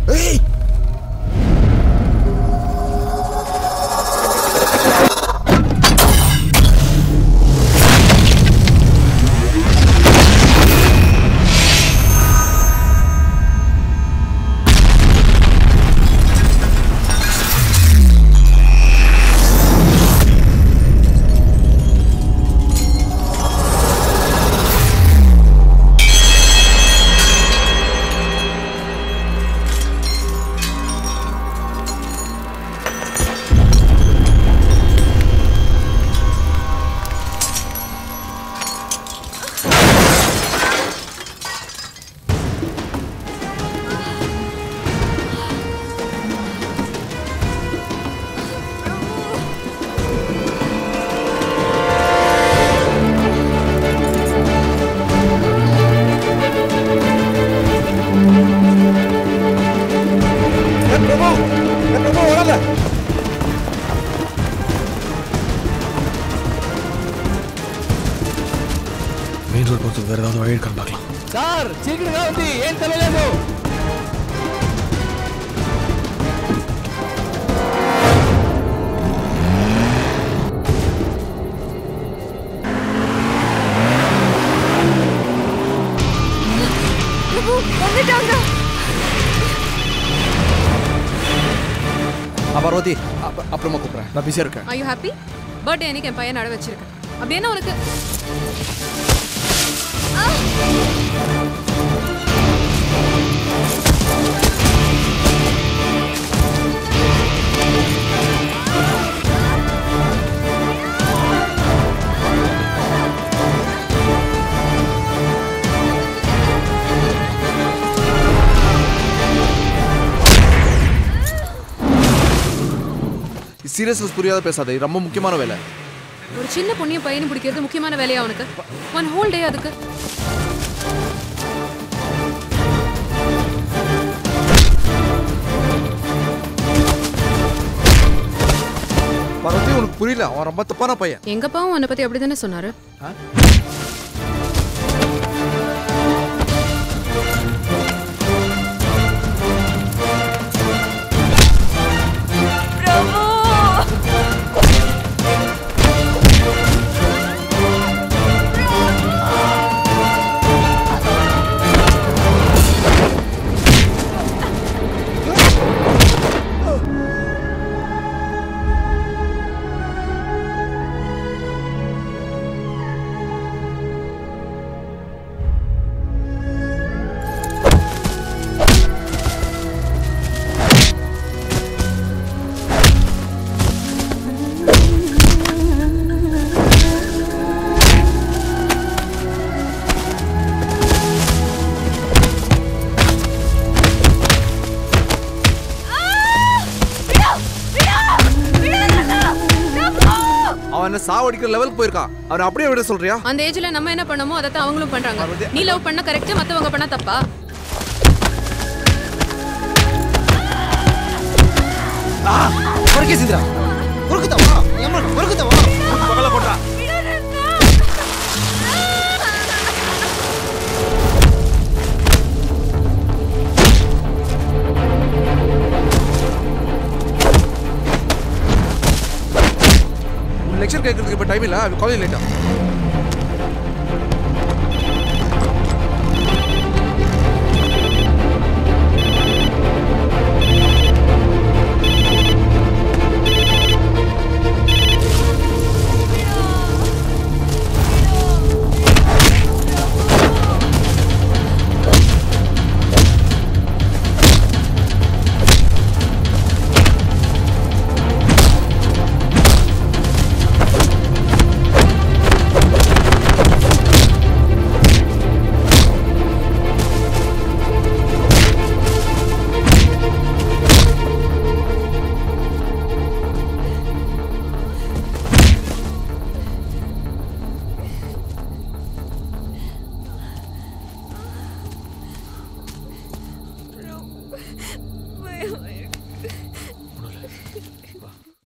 ஏய் ஏய், பிரபு ஏய், பிரபு வராத மெயின் ரோட் போகிறதுக்கு வேறு ஏதாவது வழி இருக்கான்னு பார்க்கலாம் సార్ చీకటిగా ఉంది ఏం తెలియలేదు பிரபு வந்துட்டாங்க பார்வதி அப் அப்புறமா கூப்பிட்றேன் நான் பிஸியாக இருக்கேன் ஐ யூ ஹாப்பி பர்த்டே அன்னைக்கு என் பையன் நட வச்சிருக்கேன் அப்படி என்ன உனக்கு சீரியஸ்னஸ் புரியாத பேசாத இது ரொம்ப முக்கியமான வேலை ஒரு சின்ன பொண்ணிய பையனை பிடிக்கிறது முக்கியமான வேலையா உனக்கு ஒன் ஹோல் டே அதுக்கு பார்வதி உனக்கு புரியல அவன் ரொம்ப தப்பான பையன் எங்கப்பாவும் உன்னை பத்தி அப்படி தானே சொன்னாரு அவன் என்ன சாவடிக்கிற லெவலுக்கு போயிருக்கான் அவனை அப்படியே விட சொல்றியா அந்த ஏஜ்ல நம்ம என்ன பண்ணமோ அதை தான் அவங்களும் பண்றாங்க நீ லவ் பண்ண கரெக்ட் மத்தவங்க பண்ண தப்பா కొరికేసిందిరా కొరుకుతావా ఏమన్నా కొరుకుతావా பகல போட்டா லெக்சர் கேட்கறதுக்கு இப்போ டைம் இல்லை காலேஜ் லேட்டா Wait, wait.